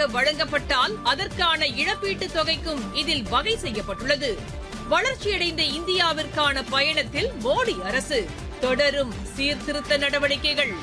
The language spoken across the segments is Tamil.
தவறுதலாக வழங்கப்பட்டால் அதற்கான இழப்பீட்டுத் தொகைக்கும் இதில் வகை செய்யப்பட்டுள்ளது வளர்ச்சியடைந்த இந்தியாவிற்கான பயணத்தில் மோடி அரசு தொடரும் சீர்திருத்த நடவடிக்கைகள்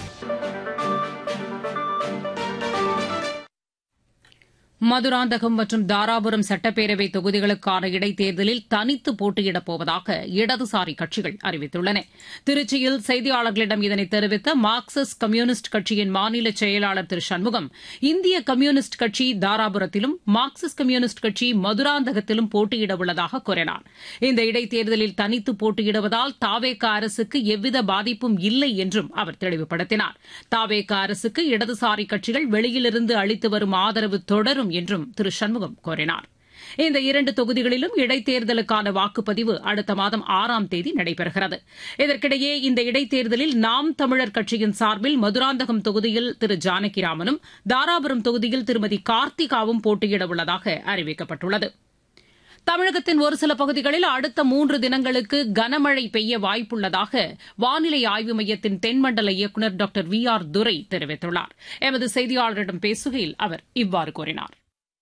மதுராந்தகம் மற்றும் தாராபுரம் சட்டப்பேரவை தொகுதிகளுக்கான இடைத்தேர்தலில் தனித்து போட்டியிடப் போவதாக இடதுசாரி கட்சிகள் அறிவித்துள்ளன திருச்சியில் செய்தியாளர்களிடம் இதனை தெரிவித்த மார்க்சிஸ்ட் கம்யூனிஸ்ட் கட்சியின் மாநில செயலாளர் திரு சண்முகம் இந்திய கம்யூனிஸ்ட் கட்சி தாராபுரத்திலும் மார்க்சிஸ்ட் கம்யூனிஸ்ட் கட்சி மதுராந்தகத்திலும் போட்டியிட உள்ளதாக கூறினார் இந்த இடைத்தேர்தலில் தனித்து போட்டியிடுவதால் தாவேக அரசுக்கு எவ்வித பாதிப்பும் இல்லை என்றும் அவர் தெளிவுபடுத்தினார் தாவேக அரசுக்கு இடதுசாரி கட்சிகள் வெளியிலிருந்து அளித்து வரும் ஆதரவு தொடரும் என்றும் திரு சண்முகம் கூறினார் இந்த இரண்டு தொகுதிகளிலும் இடைத்தேர்தலுக்கான வாக்குப்பதிவு அடுத்த மாதம் ஆறாம் தேதி நடைபெறுகிறது இதற்கிடையே இந்த இடைத்தேர்தலில் நாம் தமிழர் கட்சியின் சார்பில் மதுராந்தகம் தொகுதியில் திரு ஜானகிராமனும் தாராபுரம் தொகுதியில் திருமதி கார்த்திகாவும் போட்டியிட உள்ளதாக அறிவிக்கப்பட்டுள்ளது தமிழகத்தின் ஒரு சில பகுதிகளில் அடுத்த மூன்று தினங்களுக்கு கனமழை பெய்ய வாய்ப்புள்ளதாக வானிலை ஆய்வு மையத்தின் தென்மண்டல இயக்குநர் டாக்டர் வி ஆர் துரை தெரிவித்துள்ளார் எமது செய்தியாளரிடம் பேசுகையில் அவர் இவ்வாறு கூறினார்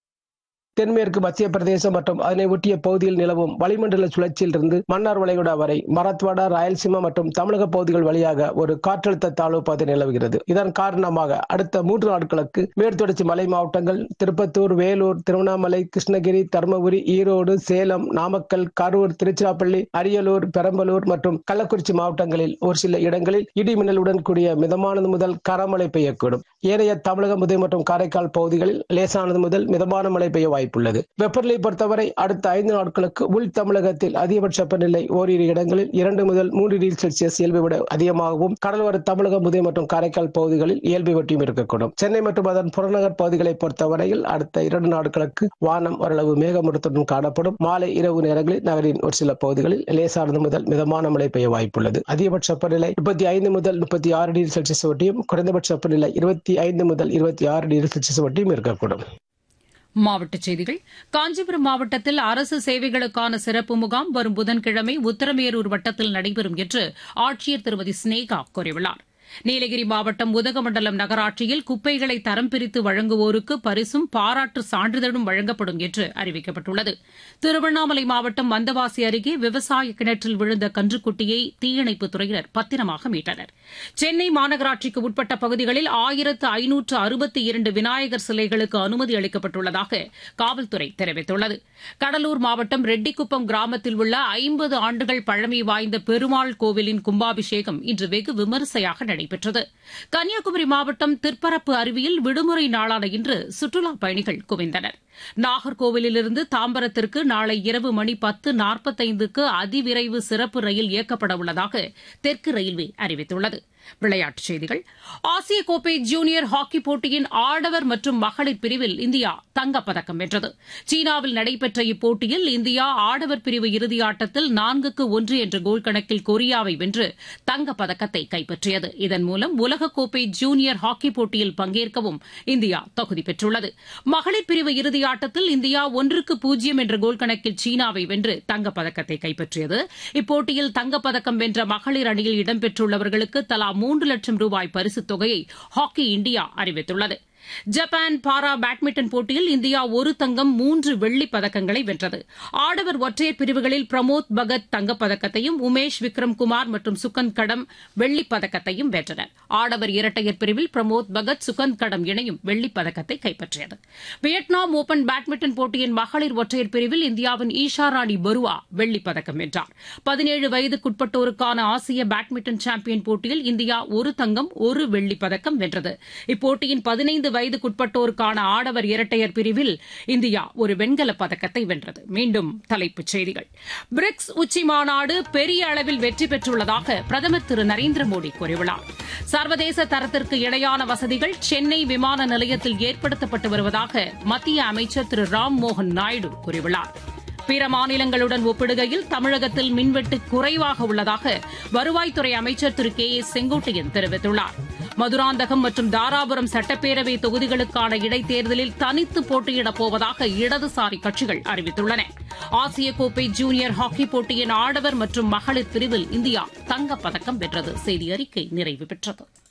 தென்மேற்கு மத்திய பிரதேசம் மற்றும் அதனை ஒட்டிய பகுதியில் நிலவும் வளிமண்டல சுழற்சியிலிருந்து மன்னார் வளைகுடா வரை மராத்வாடா ராயல்சீமா மற்றும் தமிழக பகுதிகள் வழியாக ஒரு காற்றழுத்த தாழ்வு பாதை நிலவுகிறது இதன் காரணமாக அடுத்த மூன்று நாட்களுக்கு மேற்தொடர்ச்சி மலை மாவட்டங்கள் திருப்பத்தூர் வேலூர் திருவண்ணாமலை கிருஷ்ணகிரி தருமபுரி ஈரோடு சேலம் நாமக்கல் கரூர் திருச்சிராப்பள்ளி அரியலூர் பெரம்பலூர் மற்றும் கள்ளக்குறிச்சி மாவட்டங்களில் ஒரு சில இடங்களில் இடி மின்னலுடன் கூடிய மிதமானது முதல் கனமழை பெய்யக்கூடும் ஏனைய தமிழகம் முதல் மற்றும் காரைக்கால் பகுதிகளில் லேசானது முதல் மிதமான மழை பெய்ய வாய்ப்புள்ளது வெப்பநிலை பொறுத்தவரை அடுத்த ஐந்து நாட்களுக்கு உள் தமிழகத்தில் அதிகபட்ச வெப்பநிலை ஓரிரு இடங்களில் இரண்டு முதல் மூன்று டிகிரி செல்சியஸ் இயல்பை விட அதிகமாகவும் கடலோர தமிழகம் முதல் மற்றும் காரைக்கால் பகுதிகளில் இயல்பை ஒட்டியும் இருக்கக்கூடும் சென்னை மற்றும் அதன் புறநகர் பகுதிகளை பொறுத்தவரையில் அடுத்த இரண்டு நாட்களுக்கு வானம் ஓரளவு மேகமூட்டத்துடன் காணப்படும் மாலை இரவு நேரங்களில் நகரின் ஒரு சில பகுதிகளில் லேசானது முதல் மிதமான மழை பெய்ய வாய்ப்புள்ளது அதிகபட்ச வெப்பநிலை முப்பத்தி ஐந்து முதல் முப்பத்தி ஆறு டிகிரி செல்சியஸ் ஒட்டியும் குறைந்தபட்ச வெப்பநிலை இருபத்தி ஐந்து முதல் இருபத்தி ஆறு டிகிரி செல்சியஸ் ஒட்டியும் இருக்கக்கூடும் மாவட்டச் செய்திகள் காஞ்சிபுரம் மாவட்டத்தில் அரசு சேவைகளுக்கான சிறப்பு முகாம் வரும் புதன்கிழமை உத்தரமேரூர் வட்டத்தில் நடைபெறும் என்று ஆட்சியர் திருமதி ஸ்னேகா கூறியுள்ளார் நீலகிரி மாவட்டம் உதகமண்டலம் நகராட்சியில் குப்பைகளை தரம் பிரித்து வழங்குவோருக்கு பரிசும் பாராட்டு சான்றிதழும் வழங்கப்படும் என்று அறிவிக்கப்பட்டுள்ளது திருவண்ணாமலை மாவட்டம் மந்தவாசி அருகே விவசாய கிணற்றில் விழுந்த கன்றுக்குட்டியை தீயணைப்புத் துறையினர் பத்திரமாக மீட்டனர் சென்னை மாநகராட்சிக்கு உட்பட்ட பகுதிகளில் ஆயிரத்து ஐநூற்று அறுபத்தி இரண்டு விநாயகர் சிலைகளுக்கு அனுமதி அளிக்கப்பட்டுள்ளதாக காவல்துறை தெரிவித்துள்ளது கடலூர் மாவட்டம் ரெட்டிக்குப்பம் கிராமத்தில் உள்ள ஐம்பது ஆண்டுகள் பழமை வாய்ந்த பெருமாள் கோவிலின் கும்பாபிஷேகம் இன்று வெகு விமரிசையாக நடைபெற்றது கன்னியாகுமரி மாவட்டம் திற்பரப்பு அருவியில் விடுமுறை நாளான இன்று சுற்றுலாப் பயணிகள் குவிந்தனர் நாகர்கோவிலிருந்து தாம்பரத்திற்கு நாளை இரவு மணி பத்து நாற்பத்தைந்துக்கு அதிவிரைவு சிறப்பு ரயில் இயக்கப்பட உள்ளதாக தெற்கு ரயில்வே அறிவித்துள்ளது விளையாட்டுச் செய்திகள் ஆசிய கோப்பை ஜூனியர் ஹாக்கி போட்டியின் ஆடவர் மற்றும் மகளிர் பிரிவில் இந்தியா தங்கப்பதக்கம் வென்றது சீனாவில் நடைபெற்ற இப்போட்டியில் இந்தியா ஆடவர் பிரிவு இறுதியாட்டத்தில் நான்குக்கு ஒன்று என்ற கோல் கணக்கில் கொரியாவை வென்று தங்கப்பதக்கத்தை கைப்பற்றியது இதன் மூலம் உலகக்கோப்பை ஜூனியர் ஹாக்கி போட்டியில் பங்கேற்கவும் இந்தியா தகுதி பெற்றுள்ளது மகளிர் பிரிவு இறுதியாட்டத்தில் இந்தியா ஒன்றுக்கு பூஜ்ஜியம் என்ற கோல் கணக்கில் சீனாவை வென்று தங்கப்பதக்கத்தை கைப்பற்றியது இப்போட்டியில் தங்கப்பதக்கம் வென்ற மகளிர் அணியில் இடம்பெற்றுள்ளவர்களுக்கு தலா மூன்று லட்சம் ரூபாய் பரிசுத் தொகையை ஹாக்கி இந்தியா அறிவித்துள்ளது ஜப்பான் பாரா பேட்மிண்டன் போட்டியில் இந்தியா ஒரு தங்கம் மூன்று வெள்ளிப் பதக்கங்களை வென்றது ஆடவர் ஒற்றையர் பிரிவுகளில் பிரமோத் பகத் தங்கப்பதக்கத்தையும் உமேஷ் விக்ரம் குமார் மற்றும் சுகந்த் கடம் வெள்ளிப் பதக்கத்தையும் வென்றனர் ஆடவர் இரட்டையர் பிரிவில் பிரமோத் பகத் சுகந்த் கடம் இணையும் வெள்ளிப் பதக்கத்தை கைப்பற்றியது வியட்நாம் ஓபன் பேட்மிண்டன் போட்டியின் மகளிர் ஒற்றையர் பிரிவில் இந்தியாவின் ஈஷா ராணி பருவா வெள்ளிப் பதக்கம் வென்றார் பதினேழு வயதுக்குட்பட்டோருக்கான ஆசிய பேட்மிண்டன் சாம்பியன் போட்டியில் இந்தியா ஒரு தங்கம் ஒரு வெள்ளிப் பதக்கம் வென்றது இப்போட்டியின் பதினைந்து வயதுக்குட்பட்டோருக்கான ஆடவர் இரட்டையர் பிரிவில் இந்தியா ஒரு வெண்கலப் பதக்கத்தை வென்றது மீண்டும் தலைப்புச் செய்திகள் பிரிக்ஸ் உச்சி மாநாடு பெரிய அளவில் வெற்றி பெற்றுள்ளதாக பிரதமர் திரு நரேந்திர மோடி கூறியுள்ளார் சர்வதேச தரத்திற்கு இணையான வசதிகள் சென்னை விமான நிலையத்தில் ஏற்படுத்தப்பட்டு வருவதாக மத்திய அமைச்சர் திரு ராம் மோகன் நாயுடு கூறியுள்ளார் பிற மாநிலங்களுடன் ஒப்பிடுகையில் தமிழகத்தில் மின்வெட்டு குறைவாக உள்ளதாக வருவாய்த்துறை அமைச்சர் திரு கே ஏ செங்கோட்டையன் தெரிவித்துள்ளார் மதுராந்தகம் மற்றும் தாராபுரம் சட்டப்பேரவை தொகுதிகளுக்கான இடைத்தேர்தலில் தனித்து போட்டியிடப் போவதாக இடதுசாரி கட்சிகள் அறிவித்துள்ளன ஆசிய கோப்பை ஜூனியர் ஹாக்கி போட்டியின் ஆடவர் மற்றும் மகளிர் பிரிவில் இந்தியா தங்கப்பதக்கம் வென்றது செய்தி அறிக்கை நிறைவு பெற்றது